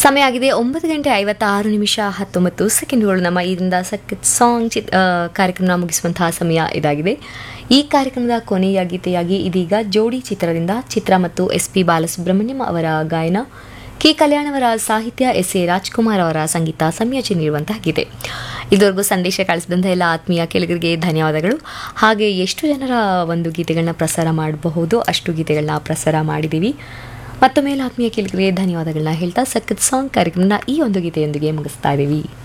ಸಮಯ ಆಗಿದೆ ಒಂಬತ್ತು ಗಂಟೆ ಐವತ್ತಾರು ನಿಮಿಷ ಹತ್ತೊಂಬತ್ತು ಸೆಕೆಂಡ್ಗಳು ನಮ್ಮ ಇದರಿಂದ ಸಖತ್ ಸಾಂಗ್ ಚಿತ್ ಆ, ಕಾರ್ಯಕ್ರಮ ಮುಗಿಸುವಂತಹ ಸಮಯ ಇದಾಗಿದೆ ಈ ಕಾರ್ಯಕ್ರಮದ ಕೊನೆಯ ಗೀತೆಯಾಗಿ ಇದೀಗ ಜೋಡಿ ಚಿತ್ರದಿಂದ ಚಿತ್ರ ಮತ್ತು ಎಸ್ ಪಿ ಬಾಲಸುಬ್ರಹ್ಮಣ್ಯಂ ಅವರ ಗಾಯನ ಕೆ ಕಲ್ಯಾಣ್ ಅವರ ಸಾಹಿತ್ಯ ಎಸ್ ಎ ರಾಜ್ಕುಮಾರ್ ಅವರ ಸಂಗೀತ ಸಂಯೋಜನೆ ಇರುವಂತಹ ಗೀತೆ ಇದುವರೆಗೂ ಸಂದೇಶ ಕಳಿಸಿದಂಥ ಎಲ್ಲ ಆತ್ಮೀಯ ಕೇಳಿಗರಿಗೆ ಧನ್ಯವಾದಗಳು ಹಾಗೆ ಎಷ್ಟು ಜನರ ಒಂದು ಗೀತೆಗಳನ್ನ ಪ್ರಸಾರ ಮಾಡಬಹುದು ಅಷ್ಟು ಗೀತೆಗಳನ್ನ ಪ್ರಸಾರ ಮಾಡಿದ್ದೀವಿ ಮತ್ತೊಮ್ಮೆ ಎಲ್ಲ ಆತ್ಮೀಯ ಕೇಳಿಗರಿಗೆ ಧನ್ಯವಾದಗಳನ್ನ ಹೇಳ್ತಾ ಸಖತ್ ಸಾಂಗ್ ಕಾರ್ಯಕ್ರಮನ ಈ ಒಂದು ಗೀತೆಯೊಂದಿಗೆ ಮುಗಿಸ್ತಾ ಇದ್ದೀವಿ